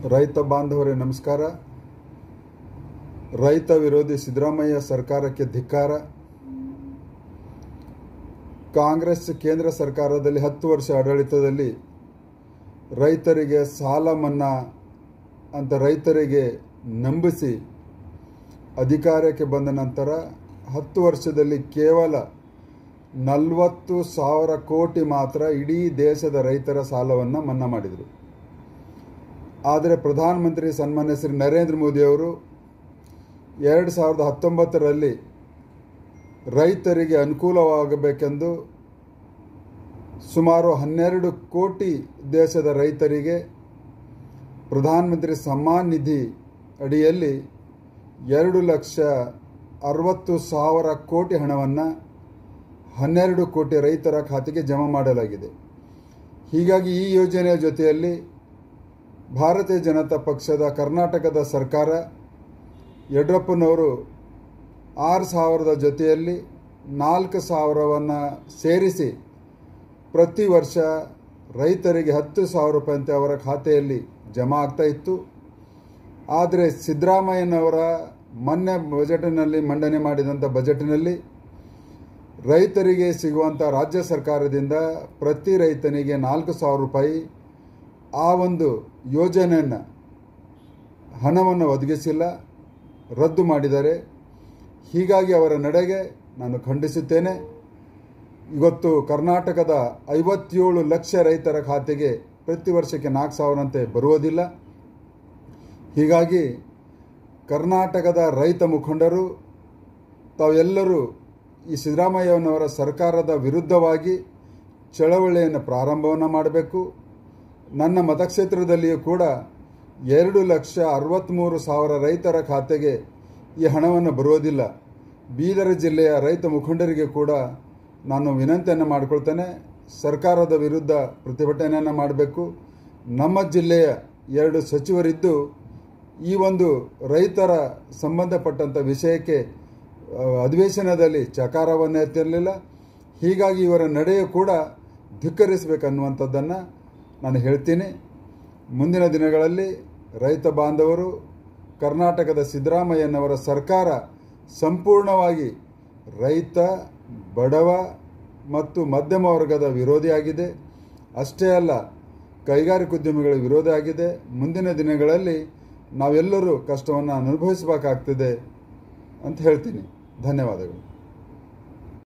ರೈತ ಬಾಂಧವರೇ ನಮಸ್ಕಾರ ರೈತ ವಿರೋಧಿ ಸಿದ್ದರಾಮಯ್ಯ ಸರ್ಕಾರಕ್ಕೆ ಧಿಕ್ಕಾರ ಕಾಂಗ್ರೆಸ್ ಕೇಂದ್ರ ಸರ್ಕಾರದಲ್ಲಿ ಹತ್ತು ವರ್ಷ ಆಡಳಿತದಲ್ಲಿ ರೈತರಿಗೆ ಸಾಲ ಮನ್ನಾ ಅಂತ ರೈತರಿಗೆ ನಂಬಿಸಿ ಅಧಿಕಾರಕ್ಕೆ ಬಂದ ನಂತರ ಹತ್ತು ವರ್ಷದಲ್ಲಿ ಕೇವಲ ನಲವತ್ತು ಸಾವಿರ ಕೋಟಿ ಮಾತ್ರ ಇಡೀ ದೇಶದ ರೈತರ ಸಾಲವನ್ನು ಮನ್ನಾ ಮಾಡಿದರು ಆದರೆ ಪ್ರಧಾನಮಂತ್ರಿ ಸನ್ಮಾನ್ಯ ಶ್ರೀ ನರೇಂದ್ರ ಮೋದಿಯವರು ಎರಡು ಸಾವಿರದ ಹತ್ತೊಂಬತ್ತರಲ್ಲಿ ರೈತರಿಗೆ ಅನುಕೂಲವಾಗಬೇಕೆಂದು ಸುಮಾರು ಹನ್ನೆರಡು ಕೋಟಿ ದೇಶದ ರೈತರಿಗೆ ಪ್ರಧಾನಮಂತ್ರಿ ಸಮ್ಮಾನ್ ನಿಧಿ ಅಡಿಯಲ್ಲಿ ಎರಡು ಲಕ್ಷ ಅರವತ್ತು ಸಾವಿರ ಕೋಟಿ ಹಣವನ್ನು ಹನ್ನೆರಡು ಕೋಟಿ ರೈತರ ಖಾತೆಗೆ ಜಮಾ ಮಾಡಲಾಗಿದೆ ಹೀಗಾಗಿ ಈ ಯೋಜನೆಯ ಜೊತೆಯಲ್ಲಿ ಭಾರತೀಯ ಜನತಾ ಪಕ್ಷದ ಕರ್ನಾಟಕದ ಸರ್ಕಾರ ಯಡಿಯೂರಪ್ಪನವರು ಆರು ಸಾವಿರದ ಜೊತೆಯಲ್ಲಿ ನಾಲ್ಕು ಸಾವಿರವನ್ನು ಸೇರಿಸಿ ಪ್ರತಿ ವರ್ಷ ರೈತರಿಗೆ ಹತ್ತು ಸಾವಿರ ರೂಪಾಯಿಯಂತೆ ಅವರ ಖಾತೆಯಲ್ಲಿ ಜಮಾ ಆಗ್ತಾ ಇತ್ತು ಆದರೆ ಸಿದ್ದರಾಮಯ್ಯನವರ ಮೊನ್ನೆ ಬಜೆಟ್ನಲ್ಲಿ ಮಂಡನೆ ಮಾಡಿದಂಥ ಬಜೆಟ್ನಲ್ಲಿ ರೈತರಿಗೆ ಸಿಗುವಂಥ ರಾಜ್ಯ ಸರ್ಕಾರದಿಂದ ಪ್ರತಿ ರೈತನಿಗೆ ನಾಲ್ಕು ಸಾವಿರ ರೂಪಾಯಿ ಆ ಒಂದು ಯೋಜನೆಯನ್ನು ಹಣವನ್ನು ಒದಗಿಸಿಲ್ಲ ರದ್ದು ಮಾಡಿದ್ದಾರೆ ಹೀಗಾಗಿ ಅವರ ನಡೆಗೆ ನಾನು ಖಂಡಿಸುತ್ತೇನೆ ಇವತ್ತು ಕರ್ನಾಟಕದ ಐವತ್ತೇಳು ಲಕ್ಷ ರೈತರ ಖಾತೆಗೆ ಪ್ರತಿ ವರ್ಷಕ್ಕೆ ನಾಲ್ಕು ಸಾವಿರಂತೆ ಬರುವುದಿಲ್ಲ ಹೀಗಾಗಿ ಕರ್ನಾಟಕದ ರೈತ ಮುಖಂಡರು ತಾವೆಲ್ಲರೂ ಈ ಸಿದ್ದರಾಮಯ್ಯನವರ ಸರ್ಕಾರದ ವಿರುದ್ಧವಾಗಿ ಚಳವಳಿಯನ್ನು ಪ್ರಾರಂಭವನ್ನು ಮಾಡಬೇಕು ನನ್ನ ಮತಕ್ಷೇತ್ರದಲ್ಲಿಯೂ ಕೂಡ ಎರಡು ಲಕ್ಷ ಅರವತ್ತ್ಮೂರು ಸಾವಿರ ರೈತರ ಖಾತೆಗೆ ಈ ಹಣವನ್ನು ಬರುವುದಿಲ್ಲ ಬೀದರ್ ಜಿಲ್ಲೆಯ ರೈತ ಮುಖಂಡರಿಗೆ ಕೂಡ ನಾನು ವಿನಂತಿಯನ್ನು ಮಾಡಿಕೊಳ್ತೇನೆ ಸರ್ಕಾರದ ವಿರುದ್ಧ ಪ್ರತಿಭಟನೆಯನ್ನು ಮಾಡಬೇಕು ನಮ್ಮ ಜಿಲ್ಲೆಯ ಎರಡು ಸಚಿವರಿದ್ದು ಈ ಒಂದು ರೈತರ ಸಂಬಂಧಪಟ್ಟಂಥ ವಿಷಯಕ್ಕೆ ಅಧಿವೇಶನದಲ್ಲಿ ಚಕಾರವನ್ನು ಎತ್ತಿರಲಿಲ್ಲ ಹೀಗಾಗಿ ಇವರ ನಡೆಯು ಕೂಡ ಧಿಕ್ಕರಿಸಬೇಕನ್ನುವಂಥದ್ದನ್ನು ನಾನು ಹೇಳ್ತೀನಿ ಮುಂದಿನ ದಿನಗಳಲ್ಲಿ ರೈತ ಬಾಂಧವರು ಕರ್ನಾಟಕದ ಸಿದ್ದರಾಮಯ್ಯನವರ ಸರ್ಕಾರ ಸಂಪೂರ್ಣವಾಗಿ ರೈತ ಬಡವ ಮತ್ತು ಮಧ್ಯಮ ವರ್ಗದ ವಿರೋಧಿಯಾಗಿದೆ ಅಷ್ಟೇ ಅಲ್ಲ ಕೈಗಾರಿಕೋದ್ಯಮಿಗಳ ವಿರೋಧ ಆಗಿದೆ ಮುಂದಿನ ದಿನಗಳಲ್ಲಿ ನಾವೆಲ್ಲರೂ ಕಷ್ಟವನ್ನು ಅನುಭವಿಸಬೇಕಾಗ್ತದೆ ಅಂತ ಹೇಳ್ತೀನಿ ಧನ್ಯವಾದಗಳು